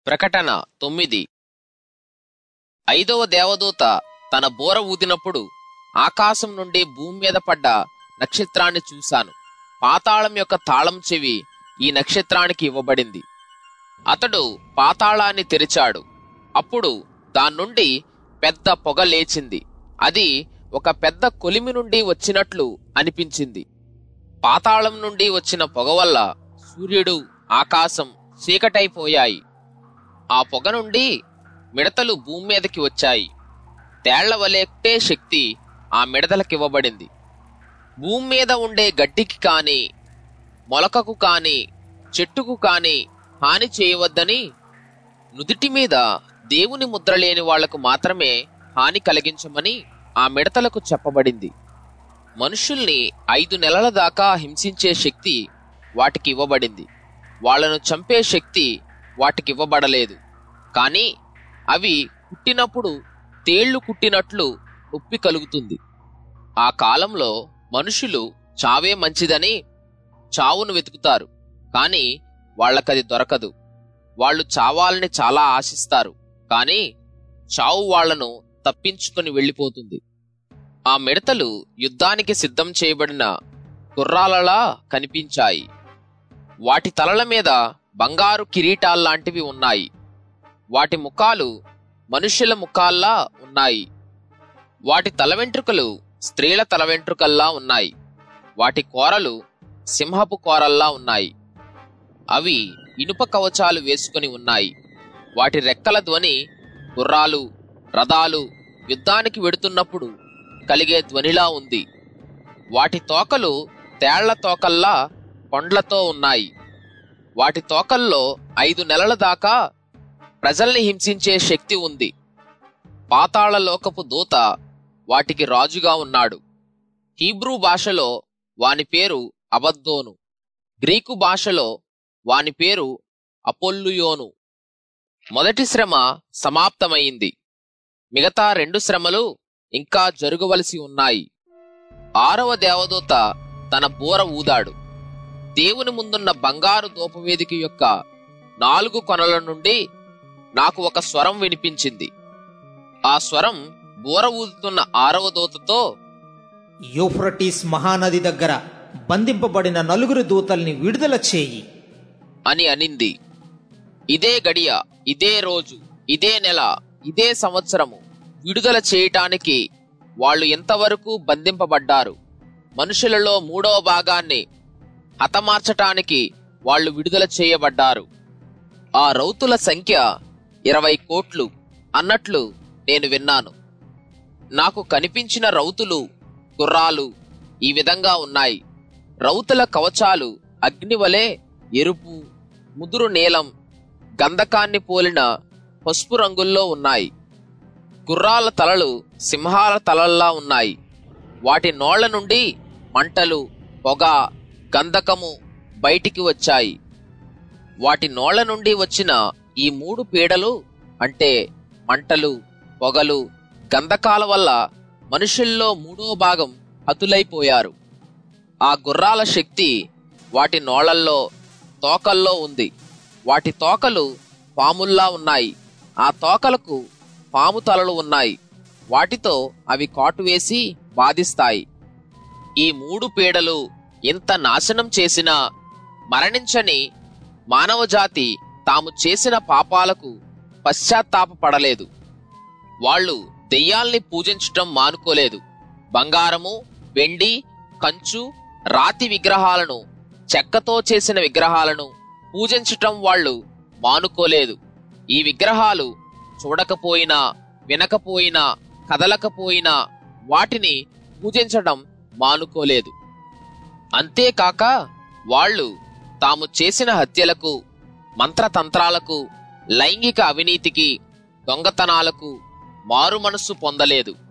ప్రకటన తొమ్మిది ఐదవ దేవదూత తన బోర ఊదినప్పుడు ఆకాశం నుండి భూమి మీద పడ్డ నక్షత్రాన్ని చూశాను పాతాళం యొక్క తాళం చెవి ఈ నక్షత్రానికి ఇవ్వబడింది అతడు పాతాళాన్ని తెరిచాడు అప్పుడు దాని నుండి పెద్ద పొగ లేచింది అది ఒక పెద్ద కొలిమి నుండి వచ్చినట్లు అనిపించింది పాతాళం నుండి వచ్చిన పొగ వల్ల సూర్యుడు ఆకాశం చీకటైపోయాయి ఆ పొగ నుండి మిడతలు భూమి మీదకి వచ్చాయి తేళ్ల వలెట్టే శక్తి ఆ మిడతలకివ్వబడింది భూమి మీద ఉండే గడ్డికి కాని మొలకకు కాని చెట్టుకు కాని హాని చేయవద్దని నుదిటి మీద దేవుని ముద్ర లేని వాళ్లకు మాత్రమే హాని కలిగించమని ఆ మిడతలకు చెప్పబడింది మనుషుల్ని ఐదు నెలల దాకా హింసించే శక్తి వాటికి ఇవ్వబడింది వాళ్లను చంపే శక్తి వాటికి ఇవ్వబడలేదు కానీ అవి కుట్టినప్పుడు తేళ్లు కుట్టినట్లు నొప్పి కలుగుతుంది ఆ కాలంలో మనుషులు చావే మంచిదని చావును వెతుకుతారు కానీ వాళ్ళకది దొరకదు వాళ్ళు చావాలని చాలా ఆశిస్తారు కానీ చావు వాళ్లను తప్పించుకుని వెళ్ళిపోతుంది ఆ మిడతలు యుద్ధానికి సిద్ధం చేయబడిన గుర్రాలలా కనిపించాయి వాటి తలల మీద బంగారు కిరీటాల్లాంటివి ఉన్నాయి వాటి ముఖాలు మనుష్యుల ముఖాల్లా ఉన్నాయి వాటి తల వెంట్రుకలు స్త్రీల తల వెంట్రుకల్లా ఉన్నాయి వాటి కోరలు సింహపు కోరల్లా ఉన్నాయి అవి ఇనుప కవచాలు వేసుకుని ఉన్నాయి వాటి రెక్కల ధ్వని గుర్రాలు రథాలు యుద్ధానికి వెడుతున్నప్పుడు కలిగే ధ్వనిలా ఉంది వాటి తోకలు తేళ్ల తోకల్లా కొండ్లతో ఉన్నాయి వాటి తోకల్లో ఐదు నెలల దాకా ప్రజల్ని హింసించే శక్తి ఉంది పాతాళ లోకపు దూత వాటికి రాజుగా ఉన్నాడు హీబ్రూ భాషలో వాని పేరు అబద్దోను గ్రీకు భాషలో వాని పేరు అపోల్లుయోను మొదటి శ్రమ సమాప్తమైంది మిగతా రెండు శ్రమలు ఇంకా జరుగవలసి ఉన్నాయి ఆరవ దేవదూత తన బూర ఊదాడు దేవుని ముందున్న బంగారు దూపవేదిక యొక్క నాలుగు కొనల నుండి నాకు ఒక స్వరం వినిపించింది ఆ స్వరం బూర ఊదుతున్న ఆరవ దూతతో యూఫ్రటీస్ మహానది దగ్గర బంధింపబడిన నలుగురు దూతల్ని విడుదల చేయి అని అనింది ఇదే గడియ ఇదే రోజు ఇదే నెల ఇదే సంవత్సరము విడుదల చేయటానికి వాళ్ళు ఎంతవరకు బంధింపబడ్డారు మనుషులలో మూడవ భాగాన్ని హతమార్చటానికి వాళ్ళు విడుదల చేయబడ్డారు ఆ రౌతుల సంఖ్య ఇరవై కోట్లు అన్నట్లు నేను విన్నాను నాకు కనిపించిన రౌతులు గుర్రాలు ఈ విధంగా ఉన్నాయి రౌతుల కవచాలు అగ్నివలే ఎరుపు ముదురు నీలం గంధకాన్ని పోలిన పసుపు రంగుల్లో ఉన్నాయి గుర్రాల తలలు సింహాల తలల్లా ఉన్నాయి వాటి నోళ్ల నుండి మంటలు పొగ గంధకము బయటికి వచ్చాయి వాటి నోళ్ల నుండి వచ్చిన ఈ మూడు పీడలు అంటే మంటలు పొగలు గంధకాల వల్ల మనుషుల్లో మూడో భాగం హతులైపోయారు ఆ గుర్రాల శక్తి వాటి నోళ్లల్లో తోకల్లో ఉంది వాటి తోకలు పాముల్లా ఉన్నాయి ఆ తోకలకు పాము తలలు ఉన్నాయి వాటితో అవి కాటువేసి బాధిస్తాయి ఈ మూడు పీడలు ఇంత నాశనం చేసినా మరణించని మానవజాతి తాము చేసిన పాపాలకు పశ్చాత్తాపపడలేదు వాళ్ళు దెయ్యాల్ని పూజించటం మానుకోలేదు బంగారము వెండి కంచు రాతి విగ్రహాలను చెక్కతో చేసిన విగ్రహాలను పూజించటం వాళ్ళు మానుకోలేదు ఈ విగ్రహాలు చూడకపోయినా వినకపోయినా కదలకపోయినా వాటిని పూజించడం మానుకోలేదు అంతేకాక వాళ్ళు తాము చేసిన హత్యలకు మంత్రతంత్రాలకు లైంగిక అవినీతికి దొంగతనాలకు మారు మనస్సు పొందలేదు